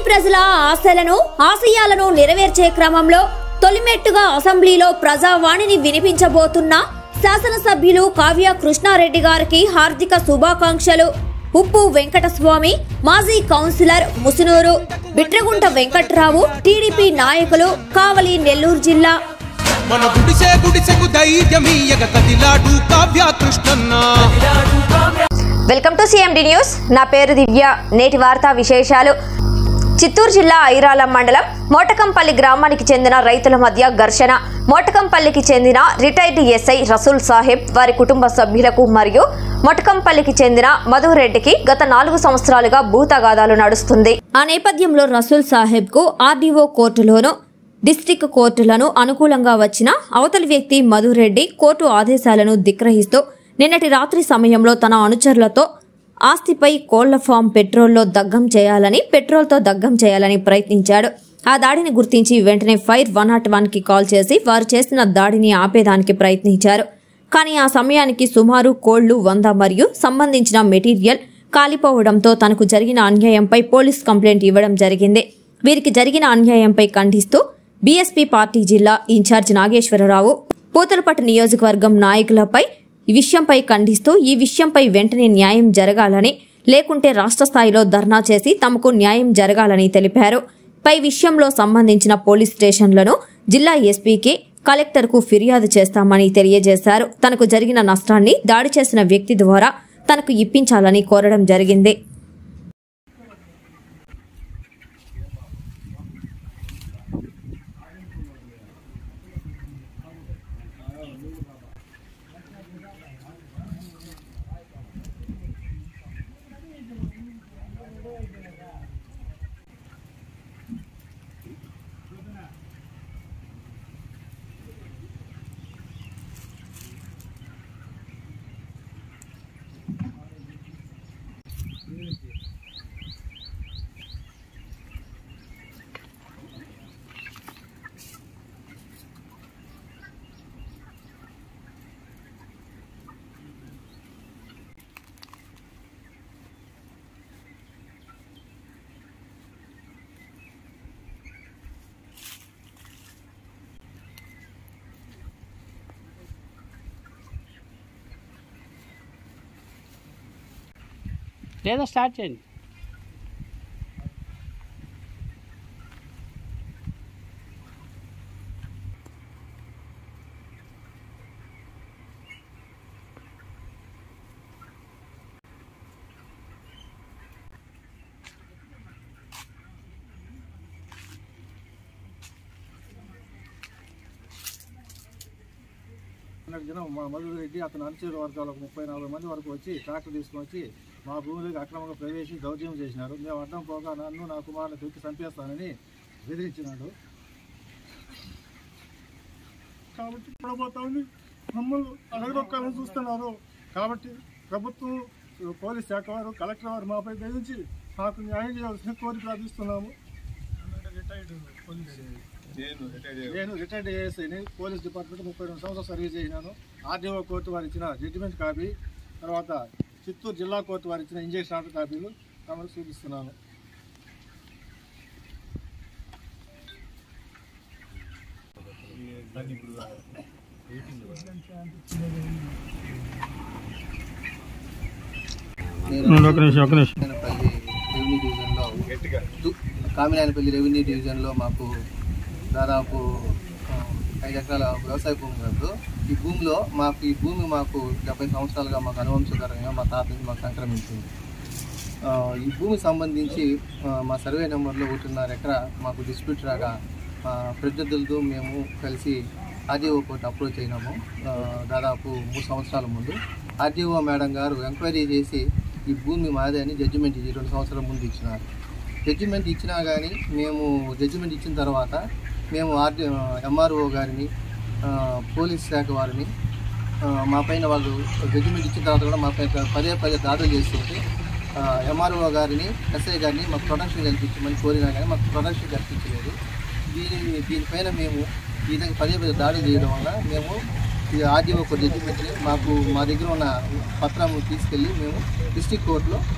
ప్రజల ఆశలను ఆశయాలను నెరవేర్చే క్రమంలో తొలిమెట్టుగా అసెంబ్లీలో ప్రజావాణిని వినిపించబోతున్న శాసనసభ్యులు కావ్య కృష్ణారెడ్డి గారికి హార్దిక శుభాకాంక్షలు ఉప్పు వెంకటస్వామి మాజీ కౌన్సిలర్ ముసునూరు బిట్రగుంట వెంకట్రావు టీడీపీ నాయకులు కావలి నెల్లూరు జిల్లా మన గుడిసే గుడిసెకు ధైర్యమీయగ కదిలాడు కావ్య కృష్ణన్న వెల్కమ్ టు సిఎండి న్యూస్ నా పేరు దివ్య నేటి వార్తా విశేషాలు చిత్తూరు జిల్లా ఐరాల మండలం మోటకంపల్లి గ్రామానికి చెందిన రైతుల మధ్య ఘర్షణ మోటకంపల్లికి చెందిన రిటైర్డ్ ఎస్ఐ రసూల్ సాహెబ్ వారి కుటుంబ సభ్యులకు మరియు మొటకంపల్లికి చెందిన మధురెడ్డికి గత నాలుగు సంవత్సరాలుగా భూతగాదాలు నడుస్తుంది ఆ నేపథ్యంలో రసూల్ సాహెబ్ కు ఆర్డీఓ కోర్టులోను డిస్టిక్ కోర్టులను అనుకూలంగా వచ్చిన అవతలి వ్యక్తి మధురెడ్డి కోర్టు ఆదేశాలను ధిక్రహిస్తూ నిన్నటి రాత్రి సమయంలో తన అనుచరులతో ఆస్తిపై కోళ్ల ఫామ్ పెట్రోల్లో దగ్గం చేయాలని పెట్రోల్తో దగ్గం చేయాలని ప్రయత్నించాడు ఆ దాడిని గుర్తించి వెంటనే ఫైర్ వన్ నాట్ వన్ కి కాల్ చేసి వారు చేసిన దాడిని ఆపేదానికి ప్రయత్నించారు కానీ ఆ సమయానికి సుమారు కోళ్లు వంద మరియు సంబంధించిన మెటీరియల్ కాలిపోవడంతో తనకు జరిగిన అన్యాయంపై పోలీస్ కంప్లైంట్ ఇవ్వడం జరిగింది వీరికి జరిగిన అన్యాయంపై ఖండిస్తూ బీఎస్పీ పార్టీ జిల్లా ఇన్ఛార్జ్ నాగేశ్వరరావు పూతలపట్టు నియోజకవర్గం నాయకులపై ఈ విషయంపై ఖండిస్తూ ఈ విషయంపై వెంటనే న్యాయం జరగాలని లేకుంటే రాష్ట్ర స్థాయిలో ధర్నా చేసి తమకు న్యాయం జరగాలని తెలిపారు పై విషయంలో సంబంధించిన పోలీస్ స్టేషన్లను జిల్లా ఎస్పీకి కలెక్టర్కు ఫిర్యాదు చేస్తామని తెలియజేశారు తనకు జరిగిన నష్టాన్ని దాడి చేసిన వ్యక్తి ద్వారా తనకు ఇప్పించాలని కోరడం జరిగింది లేదా స్టార్ట్ చేయండి నిన్నటి దినం మా మధు రెడ్డి అతని అనుచరుల వర్గాలు ఒక ముప్పై నలభై మంది వరకు వచ్చి ట్రాక్టర్ తీసుకొని వచ్చి మా భూమిలోకి అక్రమంగా ప్రవేశించి దౌర్జన్యం చేసినారు మేము అడ్డం పోగా నన్ను నా కుమారుని తొక్కి చంపేస్తానని బెదిరించినాడు కాబట్టి పడబోతా ఉంది మమ్మల్ని అడగదొక్కాలని చూస్తున్నారు కాబట్టి ప్రభుత్వం పోలీస్ శాఖ వారు కలెక్టర్ వారు మాపై బెదిరించి మాకు న్యాయం చేయాల్సిన కోరి ప్రార్థిస్తున్నాము నేను రిటైర్డ్ ఏఎస్ఐని పోలీస్ డిపార్ట్మెంట్ ముప్పై రెండు సంవత్సరాలు సర్వీస్ చేసినాను ఆర్డీఓ కోర్టు వారు ఇచ్చిన జడ్జిమెంట్ కాపీ తర్వాత చిత్తూరు జిల్లా కోర్టు వారు ఇచ్చిన ఇంజక్షన్ ఆర్డర్ కాపీలు తమకు చూపిస్తున్నాను కామినేనిపల్లి రెవెన్యూ డివిజన్లో దు- కామినేనిపల్లి రెవెన్యూ డివిజన్లో మాకు దాదాపు ఆ, ఐదు ఎకరాల వ్యవసాయ భూమి కలదు ఈ భూమిలో మాకు ఈ భూమి మాకు డెబ్బై సంవత్సరాలుగా మాకు అనువంశకరంగా మా తాత నుంచి మాకు సంక్రమించింది ఆ, ఈ భూమికి సంబంధించి ఆ, మా సర్వే నెంబర్లో ఒకటిన్నర ఎకరా మాకు డిస్ప్యూట్ రాగా ఆ, ప్రత్యర్థులతో మేము కలిసి ఆర్డీఓ కోర్టు అప్రోచ్ అయినాము ఆ, దాదాపు మూడు సంవత్సరాల ముందు ఆర్డీఓ మేడం గారు ఎంక్వైరీ చేసి ఈ భూమి మాదే అని జడ్జిమెంట్ ఇచ్చి రెండు సంవత్సరాల ముందు ఇచ్చినారు జడ్జిమెంట్ ఇచ్చినా కానీ మేము జడ్జిమెంట్ ఇచ్చిన తర్వాత మేము ఆర్డి ఎంఆర్ఓ గారిని ఆ, పోలీస్ శాఖ వారిని ఆ, మా పైన వాళ్ళు జడ్జిమెంట్ ఇచ్చిన తర్వాత కూడా మా పైన పదే పదే దాడులు చేస్తుంటే ఎంఆర్ఓ గారిని ఎస్ఐ గారిని మాకు ప్రొటెక్షన్ కల్పించమని కోరినా కానీ మాకు ప్రొటెక్షన్ కల్పించలేదు దీని దీనిపైన మేము ఈ విధంగా పదే పదే దాడులు చేయడం వల్ల మేము ఈ ఆర్డీఓ ఒక జడ్జిమెంట్ని మాకు మా దగ్గర ఉన్న పత్రం తీసుకెళ్ళి మేము డిస్టిక్ కోర్టులో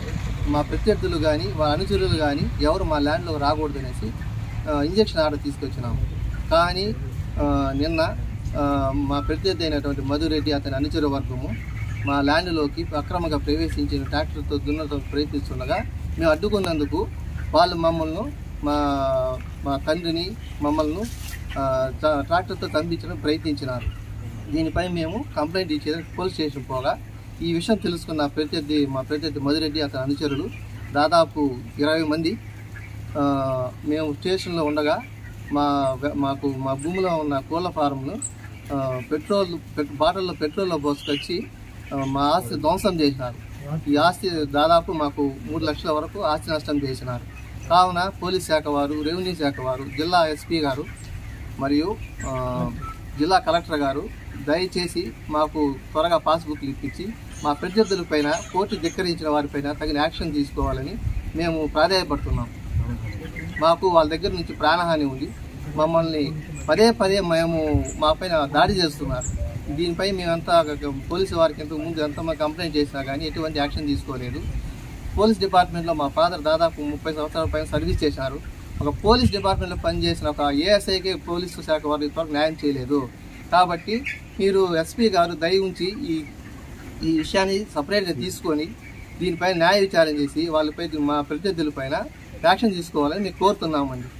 మా ప్రత్యర్థులు కానీ వాళ్ళ అనుచరులు కానీ ఎవరు మా ల్యాండ్లోకి రాకూడదు అనేసి ఇంజక్షన్ ఆర్డర్ తీసుకొచ్చినాము కానీ ఆ, నిన్న ఆ, మా ప్రత్యర్థి అయినటువంటి మధురెడ్డి అతని అనుచర వర్గము మా ల్యాండ్లోకి అక్రమంగా ప్రవేశించిన ట్రాక్టర్తో దున్నడం ప్రయత్నిస్తుండగా మేము అడ్డుకున్నందుకు వాళ్ళు మమ్మల్ని మా మా తండ్రిని మమ్మల్ని ఆ, ట్రా- ట్రాక్టర్తో తంపించడం ప్రయత్నించినారు దీనిపై మేము కంప్లైంట్ ఇచ్చేదానికి పోలీస్ స్టేషన్ పోగా ఈ విషయం తెలుసుకున్న ప్రత్యర్థి మా ప్రత్యర్థి మధురెడ్డి అతని అనుచరులు దాదాపు ఇరవై మంది ఆ, మేము స్టేషన్లో ఉండగా మా వె- మాకు మా భూమిలో ఉన్న కోళ్ళ ఫారంను ఆ, పెట్రోల్ పెట్ బాటిల్లో పెట్రోల్లో పోసుకొచ్చి ఆ, మా ఆస్తి ధ్వంసం చేసినారు ఈ ఆస్తి దాదాపు మాకు మూడు లక్షల వరకు ఆస్తి నష్టం చేసినారు కావున పోలీస్ శాఖ వారు రెవెన్యూ శాఖ వారు జిల్లా ఎస్పీ గారు మరియు ఆ, జిల్లా కలెక్టర్ గారు దయచేసి మాకు త్వరగా పాస్బుక్లు ఇప్పించి మా ప్రత్యర్థులపైన కోర్టు ధిక్కరించిన వారిపైన తగిన యాక్షన్ తీసుకోవాలని మేము ప్రాధాయపడుతున్నాం మాకు వాళ్ళ దగ్గర నుంచి ప్రాణహాని ఉంది మమ్మల్ని పదే పదే మేము మా పైన దాడి చేస్తున్నారు దీనిపై మేమంతా పోలీసు వారికి ఇంతకు ముందు ఎంతమంది కంప్లైంట్ చేసినా కానీ ఎటువంటి యాక్షన్ తీసుకోలేదు పోలీస్ డిపార్ట్మెంట్లో మా ఫాదర్ దాదాపు ముప్పై సంవత్సరాల పైన సర్వీస్ చేశారు ఒక పోలీస్ డిపార్ట్మెంట్లో పనిచేసిన ఒక ఏఎస్ఐకి పోలీసు శాఖ వారు ఇంతవరకు న్యాయం చేయలేదు కాబట్టి మీరు ఎస్పీ గారు దయ ఉంచి ఈ ఈ విషయాన్ని సపరేట్గా తీసుకొని దీనిపై న్యాయ విచారణ చేసి వాళ్ళపై మా ప్రత్యర్థులపైన యాక్షన్ తీసుకోవాలని మేము కోరుతున్నామండి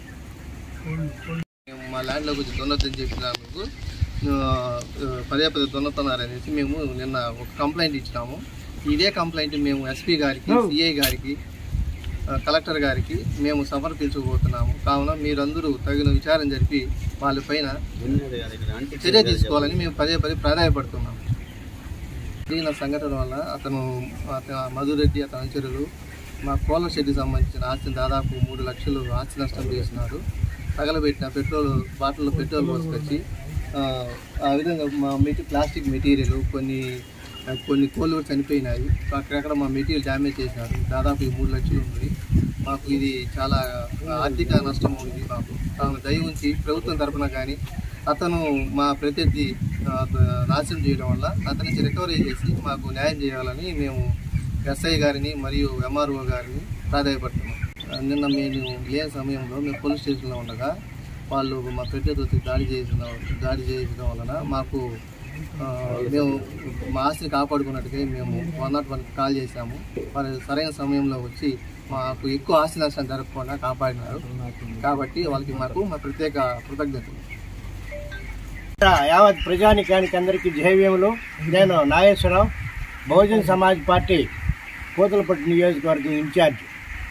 మేము మా ల్యాండ్లో కొంచెం దున్నతని చెప్పినందుకు ఆ, పదే పదే దున్నుతున్నారనేసి మేము నిన్న ఒక కంప్లైంట్ ఇచ్చినాము ఇదే కంప్లైంట్ మేము ఎస్పీ గారికి సిఐ గారికి ఆ, కలెక్టర్ గారికి మేము సమర్పించబోతున్నాము కావున మీరందరూ తగిన విచారణ జరిపి వాళ్ళపైన చర్య తీసుకోవాలని మేము పదే పదే ప్రాధాయపడుతున్నాము జరిగిన సంఘటన వల్ల అతను అతను మధురెడ్డి అతని అనుచరులు మా కోళ్ళ షెడ్కి సంబంధించిన ఆస్తిని దాదాపు మూడు లక్షలు ఆస్తి నష్టం చేసినారు తగలబెట్టిన పెట్రోల్ బాటిల్లో పెట్రోల్ పోసుకొచ్చి ఆ, ఆ విధంగా మా మెటీ ప్లాస్టిక్ మెటీరియల్ కొన్ని కొన్ని కోళ్ళు కూడా చనిపోయినాయి అక్కడక్కడ మా మెటీరియల్ డ్యామేజ్ చేసినారు దాదాపు ఈ మూడు లక్షలు ఉంది మాకు ఇది చాలా ఆర్థిక నష్టం ఉంది మాకు కావున దయ ఉంచి ప్రభుత్వం తరపున కానీ అతను మా ప్రత్యర్థి ఆ, నాశనం చేయడం వల్ల అతని నుంచి రికవరీ చేసి మాకు న్యాయం చేయాలని మేము ఎస్ఐ గారిని మరియు ఎంఆర్ఓ గారిని ప్రాధాయపడుతున్నాం ఆ, నిన్న మేము లేని సమయంలో మేము పోలీస్ స్టేషన్లో ఉండగా వాళ్ళు మా ప్రత్యర్థి దాడి చేసిన దాడి చేయడం వలన మాకు ఆ, మేము మా ఆస్తిని కాపాడుకున్నట్టుగా మేము వన్ నాట్ వన్కి కాల్ చేశాము వారు సరైన సమయంలో వచ్చి మాకు ఎక్కువ ఆస్తి నష్టం జరగకుండా కాపాడినారు కాబట్టి వాళ్ళకి మాకు మా ప్రత్యేక కృతజ్ఞతలు యావత్ ప్రజానికానికి అందరికీ జయవ్యములు నేను నాగేశ్వరరావు బహుజన్ సమాజ్ పార్టీ కూతలపట్టు నియోజకవర్గం ఇన్ఛార్జ్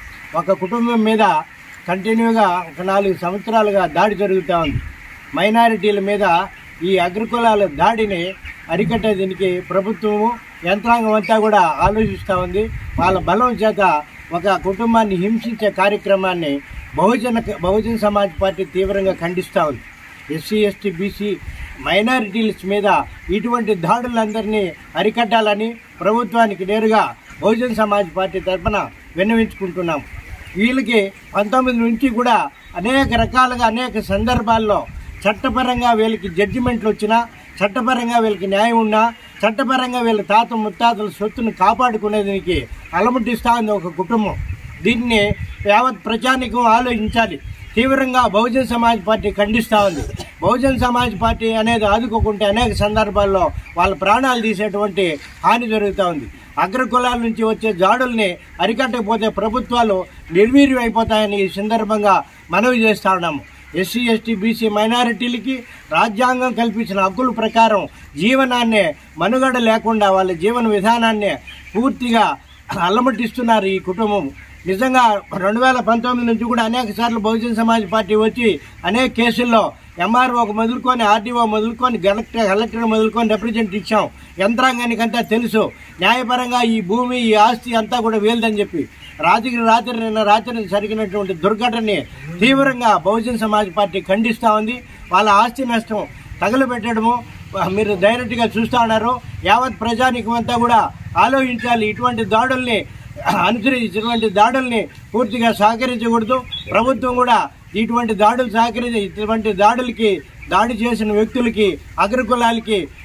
ఒక కుటుంబం మీద కంటిన్యూగా ఒక నాలుగు సంవత్సరాలుగా దాడి జరుగుతూ ఉంది మైనారిటీల మీద ఈ అగ్రకులాల దాడిని అరికట్టే దీనికి ప్రభుత్వము యంత్రాంగం అంతా కూడా ఆలోచిస్తూ ఉంది వాళ్ళ బలం చేత ఒక కుటుంబాన్ని హింసించే కార్యక్రమాన్ని బహుజన బహుజన్ సమాజ్ పార్టీ తీవ్రంగా ఖండిస్తూ ఉంది ఎస్సీ ఎస్టీ బీసీ మైనారిటీస్ మీద ఇటువంటి దాడులందరినీ అరికట్టాలని ప్రభుత్వానికి నేరుగా బహుజన్ సమాజ్ పార్టీ తరఫున విన్నవించుకుంటున్నాం వీళ్ళకి పంతొమ్మిది నుంచి కూడా అనేక రకాలుగా అనేక సందర్భాల్లో చట్టపరంగా వీళ్ళకి జడ్జిమెంట్లు వచ్చినా చట్టపరంగా వీళ్ళకి న్యాయం ఉన్నా చట్టపరంగా వీళ్ళ తాత ముత్తాతల సొత్తును కాపాడుకునేదానికి అలమటిస్తా ఉంది ఒక కుటుంబం దీన్ని యావత్ ప్రజానికం ఆలోచించాలి తీవ్రంగా బహుజన్ సమాజ్ పార్టీ ఖండిస్తూ ఉంది బహుజన్ సమాజ్ పార్టీ అనేది ఆదుకోకుంటే అనేక సందర్భాల్లో వాళ్ళ ప్రాణాలు తీసేటువంటి హాని జరుగుతూ ఉంది అగ్రకులాల నుంచి వచ్చే జాడుల్ని అరికట్టకపోతే ప్రభుత్వాలు నిర్వీర్యం అయిపోతాయని ఈ సందర్భంగా మనవి చేస్తా ఉన్నాము ఎస్సీ ఎస్టీ బీసీ మైనారిటీలకి రాజ్యాంగం కల్పించిన హక్కుల ప్రకారం జీవనాన్ని మనుగడ లేకుండా వాళ్ళ జీవన విధానాన్ని పూర్తిగా అల్లమటిస్తున్నారు ఈ కుటుంబం నిజంగా రెండు వేల పంతొమ్మిది నుంచి కూడా అనేక సార్లు బహుజన్ సమాజ్ పార్టీ వచ్చి అనేక కేసుల్లో ఎంఆర్ఓకి మొదలుకొని ఆర్డీఓ మొదలుకొని కలెక్టర్ కలెక్టర్ మొదలుకొని రిప్రజెంట్ ఇచ్చాం యంత్రాంగానికి అంతా తెలుసు న్యాయపరంగా ఈ భూమి ఈ ఆస్తి అంతా కూడా వేలదని చెప్పి రాత్రికి రాత్రి నిన్న రాత్రి జరిగినటువంటి దుర్ఘటనని తీవ్రంగా బహుజన్ సమాజ్ పార్టీ ఖండిస్తూ ఉంది వాళ్ళ ఆస్తి నష్టం తగలబెట్టడము మీరు డైరెక్ట్గా చూస్తూ ఉన్నారు యావత్ ప్రజానికం అంతా కూడా ఆలోచించాలి ఇటువంటి దాడుల్ని అనుసరించినటువంటి దాడుల్ని పూర్తిగా సహకరించకూడదు ప్రభుత్వం కూడా ఇటువంటి దాడులు సహకరించి ఇటువంటి దాడులకి దాడి చేసిన వ్యక్తులకి అగ్రకులాలకి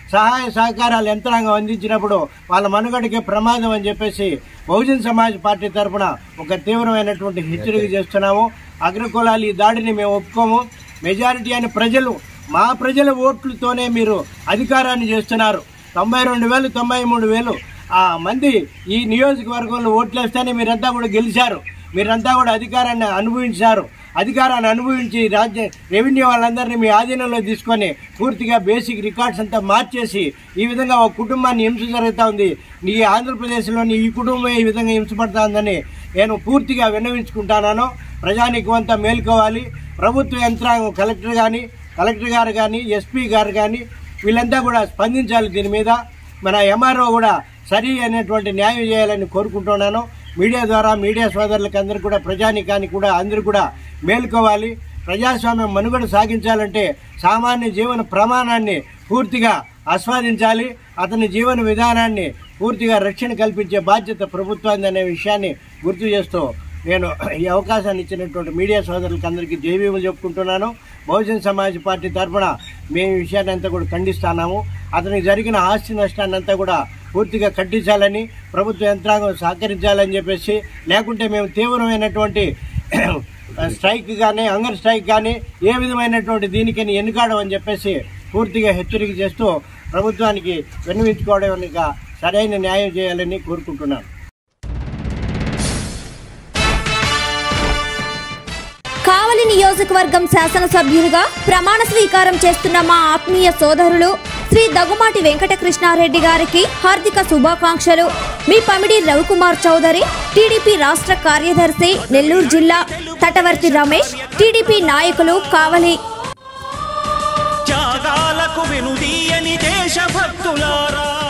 సహాయ సహకారాలు యంత్రాంగం అందించినప్పుడు వాళ్ళ మనుగడకే ప్రమాదం అని చెప్పేసి బహుజన్ సమాజ్ పార్టీ తరఫున ఒక తీవ్రమైనటువంటి హెచ్చరిక చేస్తున్నాము అగ్రకులాలు ఈ దాడిని మేము ఒప్పుకోము మెజారిటీ అని ప్రజలు మా ప్రజల ఓట్లతోనే మీరు అధికారాన్ని చేస్తున్నారు తొంభై రెండు వేలు తొంభై మూడు వేలు ఆ మంది ఈ నియోజకవర్గంలో ఓట్లేస్తేనే మీరంతా కూడా గెలిచారు మీరంతా కూడా అధికారాన్ని అనుభవించారు అధికారాన్ని అనుభవించి రాజ్య రెవెన్యూ వాళ్ళందరినీ మీ ఆధీనంలో తీసుకొని పూర్తిగా బేసిక్ రికార్డ్స్ అంతా మార్చేసి ఈ విధంగా ఒక కుటుంబాన్ని హింస జరుగుతూ ఉంది నీ ఆంధ్రప్రదేశ్లోని ఈ కుటుంబం ఈ విధంగా హింసపడతా ఉందని నేను పూర్తిగా విన్నవించుకుంటాను ప్రజానీకం అంతా మేల్కోవాలి ప్రభుత్వ యంత్రాంగం కలెక్టర్ కానీ కలెక్టర్ గారు కానీ ఎస్పీ గారు కానీ వీళ్ళంతా కూడా స్పందించాలి దీని మీద మన ఎంఆర్ఓ కూడా సరి అనేటువంటి న్యాయం చేయాలని కోరుకుంటున్నాను మీడియా ద్వారా మీడియా సోదరులకు అందరూ కూడా ప్రజానికానికి కూడా అందరూ కూడా మేల్కోవాలి ప్రజాస్వామ్యం మనుగడ సాగించాలంటే సామాన్య జీవన ప్రమాణాన్ని పూర్తిగా ఆస్వాదించాలి అతని జీవన విధానాన్ని పూర్తిగా రక్షణ కల్పించే బాధ్యత ప్రభుత్వాన్ని అనే విషయాన్ని గుర్తు చేస్తూ నేను ఈ అవకాశాన్ని ఇచ్చినటువంటి మీడియా సోదరులకు అందరికీ జైవీములు చెప్పుకుంటున్నాను బహుజన్ సమాజ్ పార్టీ తరఫున మేము ఈ విషయాన్ని అంతా కూడా ఖండిస్తున్నాము అతనికి జరిగిన ఆస్తి నష్టాన్ని అంతా కూడా పూర్తిగా కట్టించాలని ప్రభుత్వ యంత్రాంగం సహకరించాలని చెప్పేసి లేకుంటే మేము తీవ్రమైనటువంటి స్ట్రైక్ కానీ హంగర్ స్ట్రైక్ కానీ ఏ విధమైనటువంటి దీనికని ఎన్నుకాడమని చెప్పేసి పూర్తిగా హెచ్చరిక చేస్తూ ప్రభుత్వానికి విన్నవించుకోవడం సరైన న్యాయం చేయాలని కోరుకుంటున్నాను కావలి నియోజకవర్గం శాసనసభ్యులుగా ప్రమాణ స్వీకారం చేస్తున్న మా ఆత్మీయ సోదరులు శ్రీ దగుమాటి వెంకటకృష్ణారెడ్డి గారికి హార్దిక శుభాకాంక్షలు మీ పమిడి రవికుమార్ చౌదరి టీడీపీ రాష్ట్ర కార్యదర్శి నెల్లూరు జిల్లా తటవర్తి రమేష్ టీడీపీ నాయకులు కావలి త్యాగాలకు వెనుదీయని దేశభక్తులారా